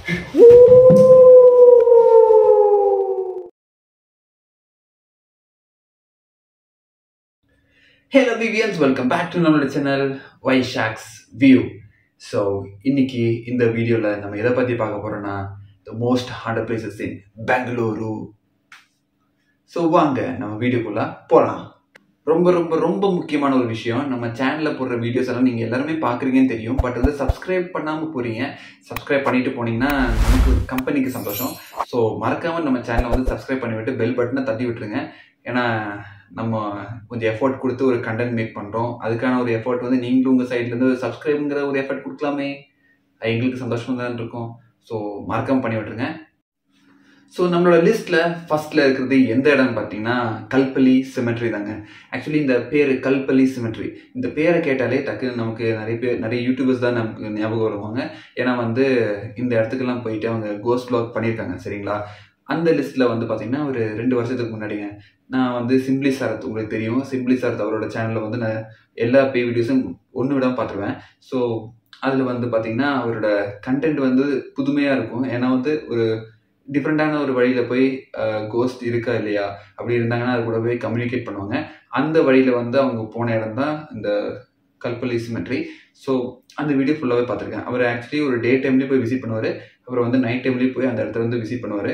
hello விவியன்ஸ் welcome back to நம்மளோட channel வை ஷாக்ஸ் வியூ ஸோ இன்னைக்கு இந்த வீடியோவில் நம்ம எதை பற்றி பார்க்க போகிறோன்னா the most haunted places in Bengaluru so வாங்க நம்ம வீடியோக்குள்ளே போகலாம் ரொம்ப ரொம்ப ரொம்ப முக்கியமான ஒரு விஷயம் நம்ம சேனலில் போடுற வீடியோஸ் எல்லாம் நீங்கள் எல்லாருமே பார்க்குறீங்கன்னு தெரியும் பட் வந்து சப்ஸ்கிரைப் பண்ணாமல் போகிறீங்க சப்ஸ்கிரைப் பண்ணிட்டு போனீங்கன்னா நமக்கு கம்பெனிக்கு சந்தோஷம் ஸோ மறக்காமல் நம்ம சேனலை வந்து சப்ஸ்கிரைப் பண்ணி விட்டு பெல் பட்டனை தட்டி விட்டுருங்க ஏன்னா நம்ம கொஞ்சம் எஃபோர்ட் கொடுத்து ஒரு கண்டென்ட் மேக் பண்ணுறோம் அதுக்கான ஒரு எஃபோர்ட் வந்து நீங்களும் உங்கள் சைட்லேருந்து சப்ஸ்கிரைப்ங்கிற ஒரு எஃபர்ட் கொடுக்கலாமே அது எங்களுக்கு சந்தோஷமாக தான் இருக்கும் ஸோ மறக்காம பண்ணி விட்டுருங்க ஸோ நம்மளோட லிஸ்ட்டில் ஃபர்ஸ்ட்ல இருக்கிறது எந்த இடம்னு பார்த்தீங்கன்னா கல்பலி சிமெட்ரி தாங்க ஆக்சுவலி இந்த பேர் கல்பலி சிமெட்ரி இந்த பேரை கேட்டாலே டக்குன்னு நமக்கு நிறைய பேர் நிறைய யூடியூபர்ஸ் தான் நமக்கு ஞாபகம் வருவாங்க ஏன்னா வந்து இந்த இடத்துக்கெல்லாம் போயிட்டு அவங்க கோஸ்ட் வ்ளாக் பண்ணியிருக்காங்க சரிங்களா அந்த லிஸ்ட்டில் வந்து பார்த்தீங்கன்னா ஒரு ரெண்டு வருஷத்துக்கு முன்னாடிங்க நான் வந்து சிம்பிளி சாரத் உங்களுக்கு தெரியும் சிம்பிளி சாரத் அவரோட சேனலில் வந்து நான் எல்லா பே வீடியோஸும் ஒன்று விடாம பார்த்துருவேன் ஸோ அதில் வந்து பார்த்தீங்கன்னா அவரோட கண்டென்ட் வந்து புதுமையாக இருக்கும் ஏன்னா வந்து ஒரு டிஃப்ரெண்ட்டான ஒரு வழியில் போய் கோஸ்ட் இருக்கா இல்லையா அப்படி இருந்தாங்கன்னா அது கூட போய் கம்யூனிகேட் பண்ணுவாங்க அந்த வழியில் வந்து அவங்க போன இடம் தான் இந்த கல்பலி சிமெட்ரி ஸோ அந்த வீடியோ ஃபுல்லாகவே பார்த்துருக்கேன் அவர் ஆக்சுவலி ஒரு டே டைம்லேயே போய் விசிட் பண்ணுவார் அப்புறம் வந்து நைட் டைம்லேயே போய் அந்த இடத்துல வந்து விசிட் பண்ணுவார்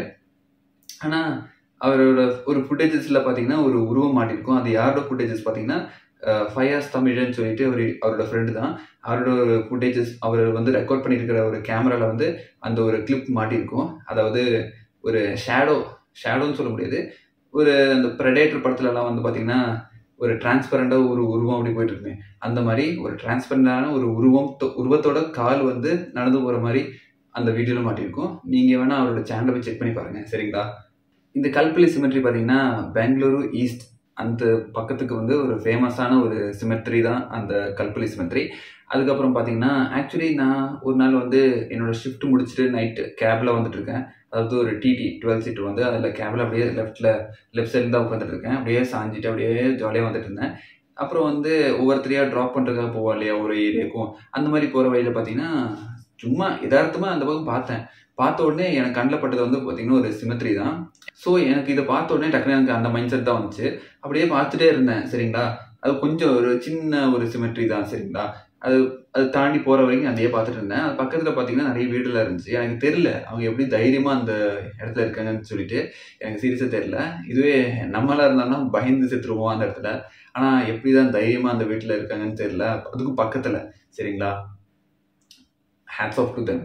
ஆனால் அவரோட ஒரு ஃபுட்டேஜஸில் பார்த்தீங்கன்னா ஒரு உருவம் மாட்டிருக்கும் அது யாரோட ஃபுட்டேஜஸ் பார்த்தீங்கன்னா ஃபயர்ஸ் தமிழன்னு சொல்லிட்டு ஒரு அவரோட ஃப்ரெண்டு தான் அவரோட ஒரு ஃபுட்டேஜஸ் அவர் வந்து ரெக்கார்ட் பண்ணியிருக்கிற ஒரு கேமராவில் வந்து அந்த ஒரு கிளிப் மாட்டியிருக்கும் அதாவது ஒரு ஷேடோ ஷேடோன்னு சொல்ல முடியாது ஒரு அந்த ப்ரெடேட்டர் படத்துலலாம் வந்து பார்த்தீங்கன்னா ஒரு டிரான்ஸ்பரண்டாக ஒரு உருவம் அப்படி போயிட்டு இருக்குமே அந்த மாதிரி ஒரு டிரான்ஸ்பரண்டான ஒரு உருவம் உருவத்தோட கால் வந்து நடந்து போகிற மாதிரி அந்த வீடியோவில் மாட்டியிருக்கும் நீங்கள் வேணால் அவரோட சேனலை போய் செக் பண்ணி பாருங்கள் சரிங்களா இந்த கல்பலி சிமெட்ரி பார்த்தீங்கன்னா பெங்களூரு ஈஸ்ட் அந்த பக்கத்துக்கு வந்து ஒரு ஃபேமஸான ஒரு சிமெட்ரி தான் அந்த கல்பலி சிமெட்ரி அதுக்கப்புறம் பார்த்தீங்கன்னா ஆக்சுவலி நான் ஒரு நாள் வந்து என்னோட ஷிஃப்ட் முடிச்சுட்டு நைட்டு கேபில் வந்துட்டு இருக்கேன் அதாவது ஒரு டிடி டுவெல் சீட்டர் வந்து அதில் கேபில் அப்படியே லெஃப்ட்டில் லெஃப்ட் சைடில் தான் உட்காந்துட்டு இருக்கேன் அப்படியே சாஞ்சிட்டு அப்படியே ஜாலியாக வந்துட்டு இருந்தேன் அப்புறம் வந்து ஒவ்வொருத்தரையாக ட்ராப் பண்ணுறதுக்காக போவா இல்லையா ஒரு ஏரியாக்கும் அந்த மாதிரி போகிற வழியில் பார்த்தீங்கன்னா சும்மா யதார்த்தமாக அந்த பக்கம் பார்த்தேன் பார்த்த உடனே எனக்கு கண்ணில் பட்டது வந்து பார்த்தீங்கன்னா ஒரு சிமெட்ரி தான் ஸோ எனக்கு இதை பார்த்த உடனே டக்குனு எனக்கு அந்த மைண்ட் செட் தான் வந்துச்சு அப்படியே பார்த்துட்டே இருந்தேன் சரிங்களா அது கொஞ்சம் ஒரு சின்ன ஒரு சிமெட்ரி தான் சரிங்களா அது அது தாண்டி போகிற வரைக்கும் அதையே பார்த்துட்டு இருந்தேன் அது பக்கத்தில் பார்த்தீங்கன்னா நிறைய வீடுலாம் இருந்துச்சு எனக்கு தெரில அவங்க எப்படி தைரியமாக அந்த இடத்துல இருக்காங்கன்னு சொல்லிட்டு எனக்கு சீரியஸாக தெரில இதுவே நம்மளாக இருந்தாலும் பயந்து செத்துருவோம் அந்த இடத்துல ஆனால் எப்படி தான் தைரியமாக அந்த வீட்டில் இருக்காங்கன்னு தெரில அதுக்கும் பக்கத்தில் சரிங்களா hats off to them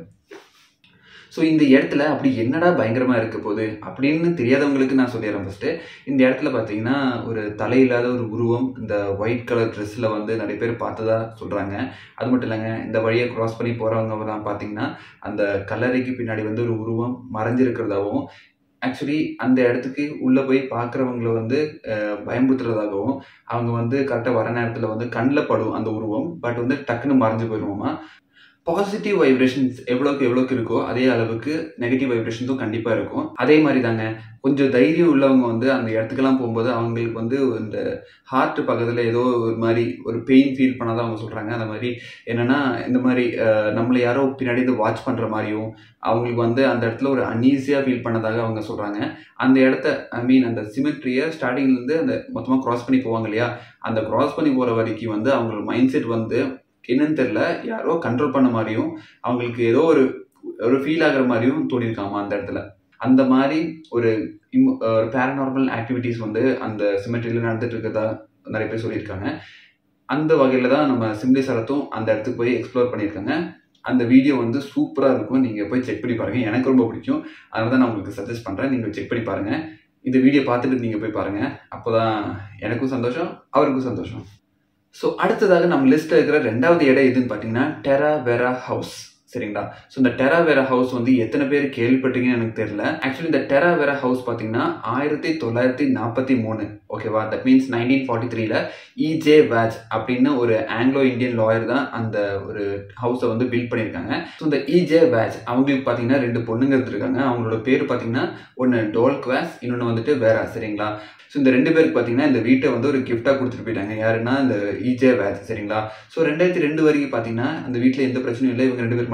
so இந்த இடத்துல அப்படி என்னடா பயங்கரமாக இருக்க போகுது அப்படின்னு தெரியாதவங்களுக்கு நான் சொல்லிடுறேன் ஃபஸ்ட்டு இந்த இடத்துல பார்த்தீங்கன்னா ஒரு தலையில்லாத ஒரு உருவம் இந்த ஒயிட் கலர் ட்ரெஸ்ஸில் வந்து நிறைய பேர் பார்த்ததா சொல்கிறாங்க அது மட்டும் இல்லைங்க இந்த வழியை க்ராஸ் பண்ணி போகிறவங்க தான் பார்த்தீங்கன்னா அந்த கல்லறைக்கு பின்னாடி வந்து ஒரு உருவம் மறைஞ்சிருக்கிறதாகவும் ஆக்சுவலி அந்த இடத்துக்கு உள்ளே போய் பார்க்குறவங்கள வந்து பயமுறுத்துறதாகவும் அவங்க வந்து கரெக்டாக வர நேரத்தில் வந்து கண்ணில் படும் அந்த உருவம் பட் வந்து டக்குன்னு மறைஞ்சு போயிடுவோமா பாசிட்டிவ் வைப்ரேஷன்ஸ் எவ்வளோக்கு எவ்வளோக்கு இருக்கோ அதே அளவுக்கு நெகட்டிவ் வைப்ரேஷன்ஸும் கண்டிப்பாக இருக்கும் அதே மாதிரி தாங்க கொஞ்சம் தைரியம் உள்ளவங்க வந்து அந்த இடத்துக்கெல்லாம் போகும்போது அவங்களுக்கு வந்து இந்த ஹார்ட் பக்கத்தில் ஏதோ ஒரு மாதிரி ஒரு பெயின் ஃபீல் பண்ணாதான் அவங்க சொல்கிறாங்க அந்த மாதிரி என்னென்னா இந்த மாதிரி நம்மளை யாரோ பின்னாடி இருந்து வாட்ச் பண்ணுற மாதிரியும் அவங்களுக்கு வந்து அந்த இடத்துல ஒரு அன்ஈஸியாக ஃபீல் பண்ணதாக அவங்க சொல்கிறாங்க அந்த இடத்த ஐ மீன் அந்த சிமெட்ரியை ஸ்டார்டிங்லேருந்து அந்த மொத்தமாக க்ராஸ் பண்ணி போவாங்க இல்லையா அந்த க்ராஸ் பண்ணி போகிற வரைக்கும் வந்து அவங்களோட மைண்ட் செட் வந்து என்னன்னு தெரில யாரோ கண்ட்ரோல் பண்ண மாதிரியும் அவங்களுக்கு ஏதோ ஒரு ஒரு ஃபீல் ஆகிற மாதிரியும் தோணியிருக்காமா அந்த இடத்துல அந்த மாதிரி ஒரு இம் ஒரு பேரநார்மல் ஆக்டிவிட்டீஸ் வந்து அந்த சிமெட்ரியில் நடந்துட்டு இருக்கிறதா நிறைய பேர் சொல்லியிருக்காங்க அந்த வகையில் தான் நம்ம சிம்லி சரத்தும் அந்த இடத்துக்கு போய் எக்ஸ்ப்ளோர் பண்ணியிருக்காங்க அந்த வீடியோ வந்து சூப்பராக இருக்கும் நீங்கள் போய் செக் பண்ணி பாருங்கள் எனக்கு ரொம்ப பிடிக்கும் அதனால தான் நான் உங்களுக்கு சஜஸ்ட் பண்ணுறேன் நீங்கள் செக் பண்ணி பாருங்கள் இந்த வீடியோ பார்த்துட்டு நீங்கள் போய் பாருங்கள் அப்போ தான் எனக்கும் சந்தோஷம் அவருக்கும் சந்தோஷம் ஸோ அடுத்ததாக நம்ம லிஸ்ட்டில் இருக்கிற ரெண்டாவது இடம் எதுன்னு பார்த்தீங்கன்னா டெரா வெரா ஹவுஸ் சரிங்களா ஸோ இந்த டெரா வேரா ஹவுஸ் வந்து எத்தனை பேர் கேள்விப்பட்டீங்கன்னு எனக்கு தெரியல ஆக்சுவலி இந்த டெரா வேரா ஹவுஸ் பார்த்தீங்கன்னா ஆயிரத்தி தொள்ளாயிரத்தி நாற்பத்தி மூணு ஓகேவா தட் மீன்ஸ் நைன்டீன் ஃபார்ட்டி த்ரீல இஜே வேஜ் அப்படின்னு ஒரு ஆங்கிலோ இந்தியன் லாயர் தான் அந்த ஒரு ஹவுஸை வந்து பில்ட் பண்ணியிருக்காங்க ஸோ இந்த இஜே வேஜ் அவங்களுக்கு பார்த்தீங்கன்னா ரெண்டு பொண்ணுங்க இருந்திருக்காங்க அவங்களோட பேர் பார்த்தீங்கன்னா ஒன்று டோல் குவாஸ் இன்னொன்று வந்துட்டு வேரா சரிங்களா ஸோ இந்த ரெண்டு பேருக்கு பார்த்தீங்கன்னா இந்த வீட்டை வந்து ஒரு கிஃப்டாக கொடுத்துட்டு போயிட்டாங்க யாருன்னா இந்த இஜே வேஜ் சரிங்களா ஸோ ரெண்டாயிரத்தி ரெண்டு வரைக்கும் பார்த்தீங்கன்னா அந்த வீட்டில் எந்த பிரச்சனையும் இல்லை இவங்க ரெண்டு பேருக்கு மட்டும்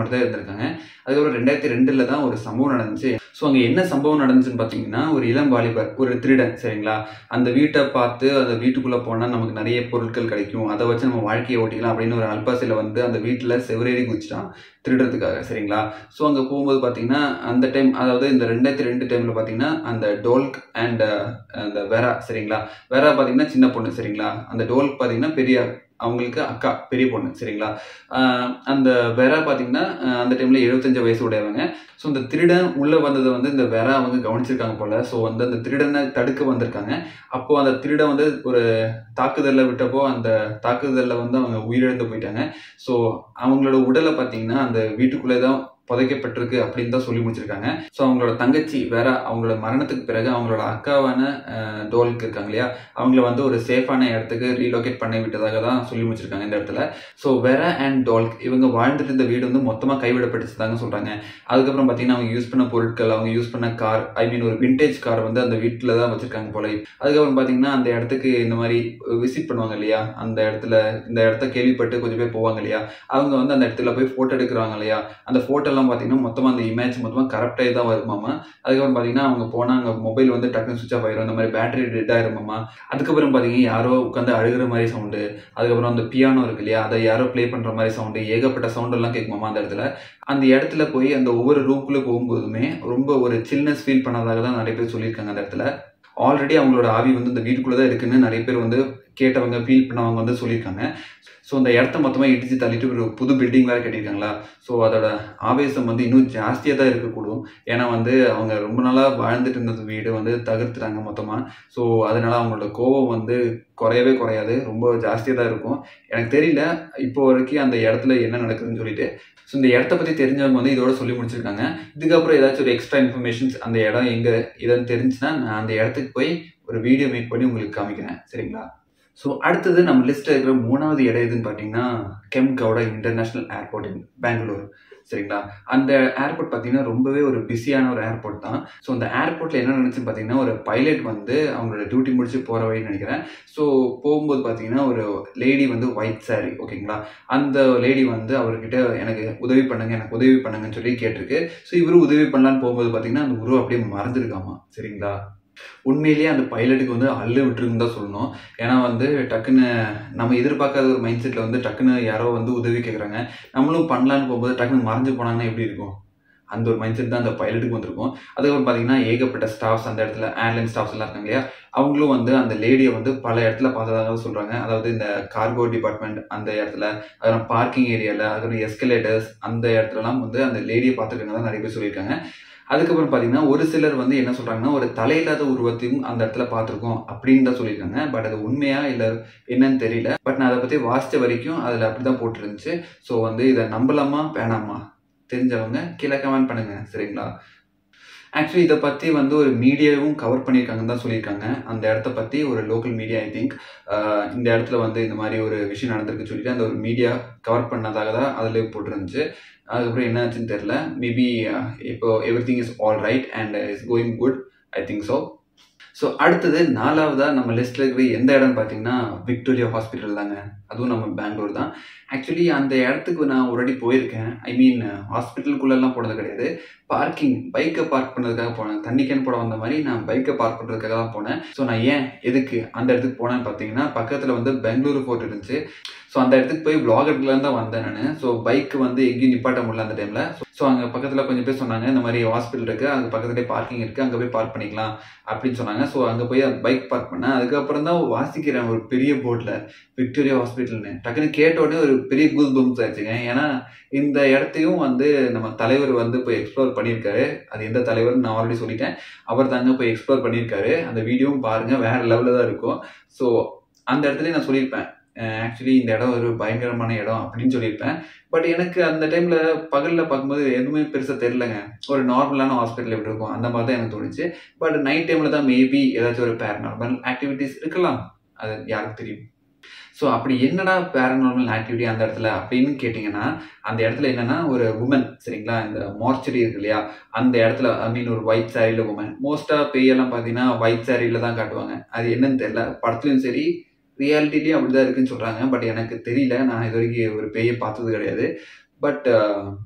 மட்டும் தான் இருந்திருக்காங்க அதுக்கப்புறம் ரெண்டாயிரத்தி ரெண்டில் தான் ஒரு சம்பவம் நடந்துச்சு ஸோ அங்கே என்ன சம்பவம் நடந்துச்சுன்னு பார்த்தீங்கன்னா ஒரு இளம் வாலிபர் ஒரு திருடன் சரிங்களா அந்த வீட்டை பார்த்து அந்த வீட்டுக்குள்ளே போனால் நமக்கு நிறைய பொருட்கள் கிடைக்கும் அதை வச்சு நம்ம வாழ்க்கையை ஓட்டிக்கலாம் அப்படின்னு ஒரு அல்பாசியில் வந்து அந்த வீட்டில் செவரேறி குதிச்சிட்டான் திருடுறதுக்காக சரிங்களா ஸோ அங்கே போகும்போது பார்த்தீங்கன்னா அந்த டைம் அதாவது இந்த ரெண்டாயிரத்தி ரெண்டு டைமில் பார்த்தீங்கன்னா அந்த டோல்க் அண்ட் அந்த வெரா சரிங்களா வெரா பார்த்தீங்கன்னா சின்ன பொண்ணு சரிங்களா அந்த டோல்க் பார்த்தீங்கன்னா பெரிய அவங்களுக்கு அக்கா பெரிய பொண்ணு சரிங்களா ஆஹ் அந்த வெரா பார்த்தீங்கன்னா ஆஹ் அந்த டைமில் எழுபத்தஞ்சு வயசு உடையவங்க ஸோ இந்த திருடன் உள்ளே வந்ததை வந்து இந்த வெரா அவங்க கவனிச்சிருக்காங்க போல ஸோ வந்து அந்த திருடனை தடுக்க வந்திருக்காங்க அப்போ அந்த திருடன் வந்து ஒரு தாக்குதலில் விட்டப்போ அந்த தாக்குதலில் வந்து அவங்க உயிரிழந்து போயிட்டாங்க ஸோ அவங்களோட உடலை பார்த்தீங்கன்னா அந்த வீட்டுக்குள்ளே தான் புதைக்கப்பட்டிருக்கு அப்படின்னு தான் சொல்லி முடிச்சிருக்காங்க ஸோ அவங்களோட தங்கச்சி வேற அவங்களோட மரணத்துக்கு பிறகு அவங்களோட அக்காவான அஹ், டோல்க்கு இருக்காங்க இல்லையா அவங்கள வந்து ஒரு சேஃபான இடத்துக்கு ரீலோகேட் பண்ணி விட்டதாக தான் சொல்லி முடிச்சிருக்காங்க இந்த இடத்துல ஸோ வேற அண்ட் டோல்க் இவங்க வாழ்ந்துட்டு இருந்த வீடு வந்து மொத்தமாக கைவிடப்பட்டுச்சுதாங்க சொல்றாங்க அதுக்கப்புறம் பார்த்தீங்கன்னா அவங்க யூஸ் பண்ண பொருட்கள் அவங்க யூஸ் பண்ண கார் ஐ மீன் ஒரு விண்டேஜ் கார் வந்து அந்த வீட்டில் தான் வச்சிருக்காங்க போல அதுக்கப்புறம் பார்த்தீங்கன்னா அந்த இடத்துக்கு இந்த மாதிரி விசிட் பண்ணுவாங்க இல்லையா அந்த இடத்துல இந்த இடத்த கேள்விப்பட்டு கொஞ்சம் பேர் போவாங்க இல்லையா அவங்க வந்து அந்த இடத்துல போய் ஃபோட்டோ எடுக்கிறாங்க இல்லையா அந்த ஃபோட்டோலாம் பார்த்தீங்கன்னா மொத்தமாக அந்த இமேஜ் மொத்தமாக கரெக்டாகி தான் வருமாமா அதுக்கப்புறம் பார்த்தீங்கன்னா அவங்க போனால் அங்கே மொபைல் வந்து டக்குனு சுவிச் ஆஃப் ஆயிரும் அந்த மாதிரி பேட்டரி டெட் ஆயிருமாமா அதுக்கப்புறம் பார்த்தீங்கன்னா யாரோ உட்காந்து அழுகிற மாதிரி சவுண்டு அதுக்கப்புறம் அந்த பியானோ இருக்கு இல்லையா அதை யாரோ ப்ளே பண்ணுற மாதிரி சவுண்டு ஏகப்பட்ட சவுண்ட் எல்லாம் கேட்குமாமா அந்த இடத்துல அந்த இடத்துல போய் அந்த ஒவ்வொரு ரூம்குள்ளே போகும்போதுமே ரொம்ப ஒரு சில்னஸ் ஃபீல் பண்ணதாக தான் நிறைய பேர் சொல்லியிருக்காங்க அந்த இடத்துல ஆல்ரெடி அவங்களோட ஆவி வந்து இந்த வீட்டுக்குள்ளே தான் இருக்குன்னு நிறைய பேர் வந்து கேட்டவங்க ஃபீல் பண்ணவங்க வந்து சொல்லியிருக்காங்க ஸோ அந்த இடத்த மொத்தமாக இடிச்சு தள்ளிட்டு ஒரு புது பில்டிங் வேறு கட்டியிருக்காங்களா ஸோ அதோட ஆவேசம் வந்து இன்னும் ஜாஸ்தியாக தான் இருக்கக்கூடும் ஏன்னா வந்து அவங்க ரொம்ப நாளாக வாழ்ந்துட்டு இருந்த வீடு வந்து தகர்த்துட்டாங்க மொத்தமாக ஸோ அதனால அவங்களோட கோபம் வந்து குறையவே குறையாது ரொம்ப ஜாஸ்தியாக தான் இருக்கும் எனக்கு தெரியல இப்போ வரைக்கும் அந்த இடத்துல என்ன நடக்குதுன்னு சொல்லிட்டு ஸோ இந்த இடத்த பற்றி தெரிஞ்சவங்க வந்து இதோட சொல்லி முடிச்சிருக்காங்க இதுக்கப்புறம் ஏதாச்சும் ஒரு எக்ஸ்ட்ரா இன்ஃபர்மேஷன்ஸ் அந்த இடம் எங்கே இதுன்னு தெரிஞ்சுன்னா நான் அந்த இடத்துக்கு போய் ஒரு வீடியோ மேக் பண்ணி உங்களுக்கு காமிக்கிறேன் சரிங்களா ஸோ அடுத்தது நம்ம லிஸ்ட்டில் இருக்கிற மூணாவது இடம் எதுன்னு பார்த்தீங்கன்னா Kempegowda international airport in Bangalore சரிங்களா அந்த ஏர்போர்ட் பார்த்தீங்கன்னா ரொம்பவே ஒரு பிஸியான ஒரு ஏர்போர்ட் தான் ஸோ அந்த ஏர்போர்ட்டில் என்ன நினச்சுன்னு பார்த்தீங்கன்னா ஒரு பைலட் வந்து அவங்களோட டியூட்டி முடிச்சு போகிற வழின்னு நினைக்கிறேன் ஸோ போகும்போது பார்த்தீங்கன்னா ஒரு லேடி வந்து ஒயிட் saree ஓகேங்களா அந்த லேடி வந்து அவர்கிட்ட எனக்கு உதவி பண்ணுங்க எனக்கு உதவி பண்ணுங்கன்னு சொல்லி கேட்டிருக்கு ஸோ இவரு உதவி பண்ணலான்னு போகும்போது பார்த்தீங்கன்னா அந்த உருவம் அப்படியே மறந்துருக்காமா சரிங்களா உண்மையிலேயே அந்த பைலட்டுக்கு வந்து அள்ளு விட்டுருக்குன்னு தான் சொல்லணும் ஏன்னா வந்து டக்குன்னு நம்ம எதிர்பார்க்காத ஒரு மைண்ட் செட்டில் வந்து டக்குன்னு யாரோ வந்து உதவி கேட்குறாங்க நம்மளும் பண்ணலான்னு போகும்போது டக்குன்னு மறைஞ்சு போனாங்கன்னா எப்படி இருக்கும் அந்த ஒரு மைண்ட் செட் தான் அந்த பைலட்டுக்கு வந்திருக்கும் அதுக்கப்புறம் பார்த்தீங்கன்னா ஏகப்பட்ட ஸ்டாஃப்ஸ் அந்த இடத்துல ஏர்லைன் ஸ்டாஃப்ஸ் எல்லாம் இருக்காங்க இல்லையா அவங்களும் வந்து அந்த லேடியை வந்து பல இடத்துல பார்த்ததாக சொல்கிறாங்க அதாவது இந்த கார்கோ டிபார்ட்மெண்ட் அந்த இடத்துல அதுக்கப்புறம் பார்க்கிங் ஏரியாவில் அதுக்கப்புறம் எஸ்கலேட்டர்ஸ் அந்த இடத்துலலாம் வந்து அந்த லேடியை பார்த்துருக்காங்க தான் நிறைய பேர் சொல்லியிருக்காங்க அதுக்கப்புறம் பார்த்தீங்கன்னா ஒரு சிலர் வந்து என்ன சொல்கிறாங்கன்னா ஒரு தலையில்லாத உருவத்தையும் அந்த இடத்துல பார்த்துருக்கோம் அப்படின்னு தான் சொல்லியிருக்காங்க பட் அது உண்மையா இல்லை என்னன்னு தெரியல பட் நான் அதை பற்றி வாசித்த வரைக்கும் அதில் அப்படி தான் போட்டிருந்துச்சு ஸோ வந்து இதை நம்பலாமா வேணாமா தெரிஞ்சவங்க கீழே கமெண்ட் பண்ணுங்க சரிங்களா ஆக்சுவலி இதை பற்றி வந்து ஒரு மீடியாவும் கவர் பண்ணியிருக்காங்கன்னு தான் சொல்லியிருக்காங்க அந்த இடத்த பற்றி ஒரு லோக்கல் மீடியா ஐ திங்க் இந்த இடத்துல வந்து இந்த மாதிரி ஒரு விஷயம் நடந்திருக்கு சொல்லிட்டு அந்த ஒரு மீடியா கவர் பண்ணதாக தான் அதில் போட்டிருந்துச்சு அதுக்கப்புறம் என்ன ஆச்சுன்னு தெரில மேபி இப்போ everything is all right and is going good I think so so அடுத்தது நாலாவதாக நம்ம லிஸ்ட்டில் இருக்கிற எந்த இடம்னு பார்த்தீங்கன்னா விக்டோரியா ஹாஸ்பிட்டல் தாங்க அதுவும் நம்ம பெங்களூர் தான் ஆக்சுவலி அந்த இடத்துக்கு நான் ஒரு வாட்டி போயிருக்கேன் ஐ மீன் ஹாஸ்பிட்டலுக்குள்ளெல்லாம் போனது கிடையாது பார்க்கிங் பைக்கை பார்க் பண்ணதுக்காக போனேன் தண்ணி கேன் போட வந்த மாதிரி நான் பைக்கை பார்க் பண்ணுறதுக்காக தான் போனேன் ஸோ நான் ஏன் எதுக்கு அந்த இடத்துக்கு போனேன்னு பார்த்தீங்கன்னா பக்கத்தில் வந்து பெங்களூரு ஃபோர்ட் இருந்துச்சு ஸோ அந்த இடத்துக்கு போய் பிளாகர்லேருந்து தான் வந்தேன் நான் ஸோ பைக் வந்து எங்கேயும் நிப்பாட்ட முடியல அந்த டைமில் ஸோ அங்கே பக்கத்தில் கொஞ்சம் பேர் சொன்னாங்க இந்த மாதிரி ஹாஸ்பிட்டல் இருக்குது அங்கே பக்கத்துலேயே பார்க்கிங் இருக்குது அங்கே போய் பார்க் பண்ணிக்கலாம் அப்படின்னு சொன்னாங்க ஸோ அங்கே போய் அந்த பைக் பார்க் பண்ணேன் அதுக்கப்புறம் தான் வாசிக்கிறேன் ஒரு பெரிய போர்டில் விக்டோரியா ஹாஸ்பிட்டல்னு டக்குன்னு கேட்ட உடனே ஒரு பெரிய கூஸ் பம்ஸ் ஆயிடுச்சுங்க ஏன்னா இந்த இடத்தையும் வந்து நம்ம தலைவர் வந்து போய் எக்ஸ்ப்ளோர் பண்ணியிருக்காரு அது எந்த தலைவர்னு நான் ஆல்ரெடி சொல்லிட்டேன் அவர் தாங்க போய் எக்ஸ்ப்ளோர் பண்ணியிருக்காரு அந்த வீடியோவும் பாருங்கள் வேற லெவலில் தான் இருக்கும் ஸோ அந்த இடத்துலயே நான் சொல்லியிருப்பேன் ஆக்சுவலி இந்த இடம் ஒரு பயங்கரமான இடம் அப்படின்னு சொல்லியிருப்பேன் பட் எனக்கு அந்த டைமில் பகலில் பார்க்கும்போது எதுவுமே பெருசாக தெரிலங்க ஒரு நார்மலான ஹாஸ்பிட்டல் எப்படி இருக்கும் அந்த மாதிரி தான் எனக்கு தோணுச்சு பட் நைட் டைமில் தான் மேபி ஏதாச்சும் ஒரு பேரநார்மல் ஆக்டிவிட்டீஸ் இருக்கலாம் அது யாருக்கு தெரியும் ஸோ அப்படி என்னடா பேரநார்மல் ஆக்டிவிட்டி அந்த இடத்துல அப்படின்னு கேட்டிங்கன்னா அந்த இடத்துல என்னன்னா ஒரு உமன் சரிங்களா இந்த மார்ச்சரி இருக்கு இல்லையா அந்த இடத்துல ஐ மீன் ஒரு ஒயிட் சாரியில் உமன் மோஸ்ட்டாக பேயெல்லாம் பார்த்தீங்கன்னா ஒயிட் சாரியில் தான் காட்டுவாங்க அது என்னன்னு தெரியல படத்துலையும் சரி ரியாலிட்டிலையும் அப்படி தான் இருக்குன்னு சொல்கிறாங்க பட் எனக்கு தெரியல நான் இது வரைக்கும் ஒரு பேயை பார்த்தது கிடையாது பட்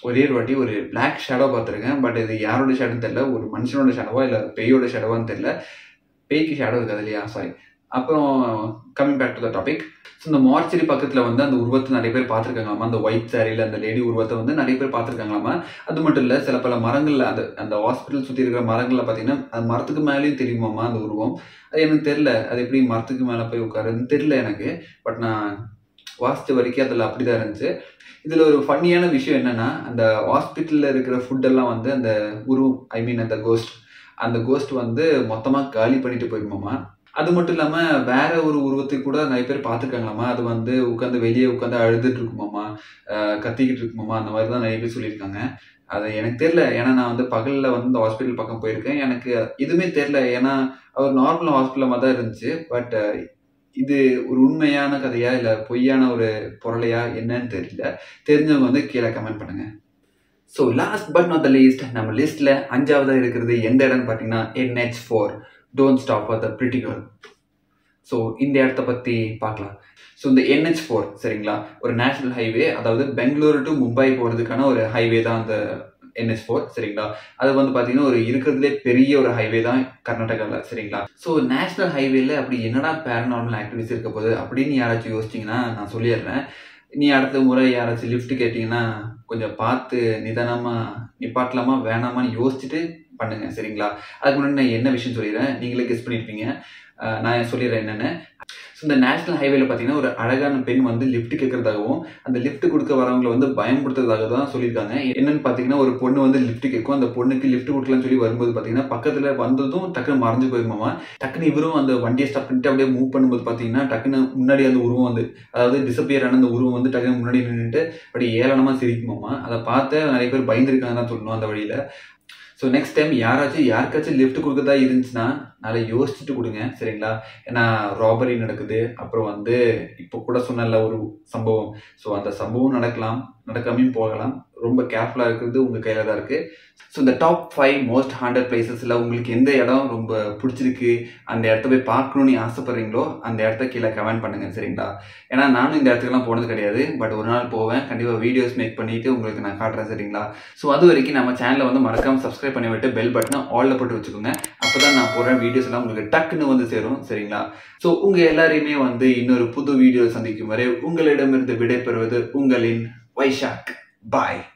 ஒரே ஒரு வாட்டி ஒரு Black ஷேடோ பார்த்துருக்கேன் பட் இது யாரோட ஷேடோன்னு தெரியல ஒரு மனுஷனோட ஷேடோவா இல்லை பேயோட ஷேடோவான்னு தெரியல பேய்க்கு ஷேடோ இருக்காது இல்லையா சாரி அப்புறம் coming back to the topic so இந்த மார்ச்சரி பக்கத்தில் வந்து அந்த உருவத்தை நிறைய பேர் பார்த்துருக்காங்களாமா அந்த ஒயிட் சாரியில் அந்த லேடி உருவத்தை வந்து நிறைய பேர் பார்த்துருக்காங்களாமா அது மட்டும் இல்லை சில பல மரங்களில் அந்த அந்த ஹாஸ்பிட்டல் சுற்றி இருக்கிற மரங்களில் பார்த்தீங்கன்னா அந்த மரத்துக்கு மேலேயும் தெரியுமாமா அந்த உருவம் அது எனக்கு தெரில அது எப்படி மரத்துக்கு மேலே போய் உட்காருன்னு தெரில எனக்கு பட் நான் வாசித்த வரைக்கும் அதில் அப்படி தான் இருந்துச்சு இதில் ஒரு ஃபன்னியான விஷயம் என்னன்னா அந்த ஹாஸ்பிட்டலில் இருக்கிற ஃபுட்டெல்லாம் வந்து அந்த உருவம் ஐ மீன் அந்த கோஸ்ட் அந்த கோஸ்ட் வந்து மொத்தமாக காலி பண்ணிட்டு போயிருமாமா அது மட்டும் இல்லாமல் வேற ஒரு உருவத்தை கூட நிறைய பேர் பார்த்துருக்காங்களாமா அது வந்து உட்காந்து வெளியே உட்காந்து அழுதுட்டு இருக்குமாமா அஹ் கத்திக்கிட்டு இருக்குமாமா அந்த மாதிரி தான் நிறைய பேர் சொல்லியிருக்காங்க அது எனக்கு தெரியல ஏன்னா நான் வந்து பகலில் வந்து இந்த ஹாஸ்பிட்டல் பக்கம் போயிருக்கேன் எனக்கு எதுவுமே தெரில ஏன்னா அவர் நார்மல் ஹாஸ்பிட்டலாக தான் இருந்துச்சு பட் இது ஒரு உண்மையான கதையா இல்லை பொய்யான ஒரு பொருளையா என்னன்னு தெரியல தெரிஞ்சவங்க வந்து கீழே கமெண்ட் பண்ணுங்க so last but not the least நம்ம லிஸ்ட்டில் அஞ்சாவதாக இருக்கிறது எந்த இடம்னு பார்த்தீங்கன்னா NH four don't stop for the critical so இந்த இடத்த பற்றி பார்க்கலாம் ஸோ இந்த என்ஹெச் ஃபோர் சரிங்களா ஒரு நேஷனல் ஹைவே அதாவது பெங்களூரு டு மும்பை போகிறதுக்கான ஒரு ஹைவே தான் அந்த என்ஹெச் ஃபோர் சரிங்களா அது வந்து பார்த்தீங்கன்னா ஒரு இருக்கிறதுலே பெரிய ஒரு ஹைவே தான் கர்நாடகாவில் சரிங்களா ஸோ நேஷனல் ஹைவேல அப்படி என்னடா பேரநார்மல் ஆக்டிவிட்டிஸ் இருக்க போகுது அப்படின்னு யாராச்சும் யோசிச்சிங்கன்னா நான் சொல்லிடுறேன் நீ அடுத்த முறை யாராச்சும் லிஃப்ட் கேட்டிங்கன்னா கொஞ்சம் பார்த்து நிதானமாக நிப்பாட்டலாமா வேணாமான்னு யோசிச்சுட்டு பண்ணுங்க சரிங்களா அதுக்கு முன்னாடி நான் என்ன விஷயம் சொல்லிடுறேன் நீங்களே கெஸ் பண்ணியிருப்பீங்க அஹ் நான் சொல்லிடுறேன் என்னென்னு ஸோ இந்த நேஷனல் ஹைவேல பார்த்தீங்கன்னா ஒரு அழகான பெண் வந்து லிஃப்ட் கேட்கறதாகவும் அந்த லிஃப்ட் கொடுக்க வரவங்களை வந்து பயன்படுத்துறதாக தான் சொல்லியிருக்காங்க என்னன்னு பார்த்தீங்கன்னா ஒரு பொண்ணு வந்து லிஃப்ட் கேட்கும் அந்த பொண்ணுக்கு லிஃப்ட் கொடுக்கலாம்னு சொல்லி வரும்போது பார்த்தீங்கன்னா பக்கத்தில் வந்ததும் டக்குன்னு மறைஞ்சு போயிருமாமா டக்குன்னு இவரும் அந்த வண்டியை ஸ்டாப் பண்ணிட்டு அப்படியே மூவ் பண்ணும்போது பார்த்தீங்கன்னா டக்குன்னு முன்னாடி அந்த உருவம் வந்து அதாவது டிசப்பியர் ஆன அந்த உருவம் வந்து டக்குன்னு முன்னாடி நின்றுட்டு அப்படி ஏளனமாக சிரிக்குமாமா அதை பார்த்து நிறைய பேர் பயந்துருக்காங்க தான் சொல்லணும் அந்த வழியில் ஸோ நெக்ஸ்ட் டைம் யாராச்சும் யாருக்காச்சும் லிஃப்ட் கொடுக்கறதா இருந்துச்சுன்னா நல்லா யோசிச்சுட்டு கொடுங்க சரிங்களா ஏன்னா ராபரி நடக்குது அப்புறம் வந்து இப்போ கூட சொன்னல ஒரு சம்பவம் ஸோ அந்த சம்பவம் நடக்கலாம் நடக்காமையும் போகலாம் ரொம்ப கேர்ஃபுல்லாக இருக்கிறது உங்கள் கையில் தான் இருக்குது ஸோ இந்த டாப் ஃபைவ் மோஸ்ட் ஹண்ட்ரட் பிளேசஸில் உங்களுக்கு எந்த இடம் ரொம்ப பிடிச்சிருக்கு அந்த இடத்த போய் பார்க்கணுன்னு ஆசைப்படுறீங்களோ அந்த இடத்த கீழே கமெண்ட் பண்ணுங்க சரிங்களா ஏன்னா நானும் இந்த இடத்துக்குலாம் போனது கிடையாது பட் ஒரு நாள் போவேன் கண்டிப்பாக வீடியோஸ் மேக் பண்ணிட்டு உங்களுக்கு நான் காட்டுறேன் சரிங்களா ஸோ அது வரைக்கும் நம்ம சேனலை வந்து மறக்காம சப்ஸ்கிரைப் பண்ணி விட்டு பெல் பட்டனை ஆல்ல போட்டு வச்சுக்கோங்க அப்போ தான் நான் போடுற வீடியோஸ் எல்லாம் உங்களுக்கு டக்குன்னு வந்து சேரும் சரிங்களா ஸோ உங்கள் எல்லாரையுமே வந்து இன்னொரு புது வீடியோ சந்திக்கும் வரை உங்களிடமிருந்து விடைபெறுவது உங்களின் வைஷாக் பாய்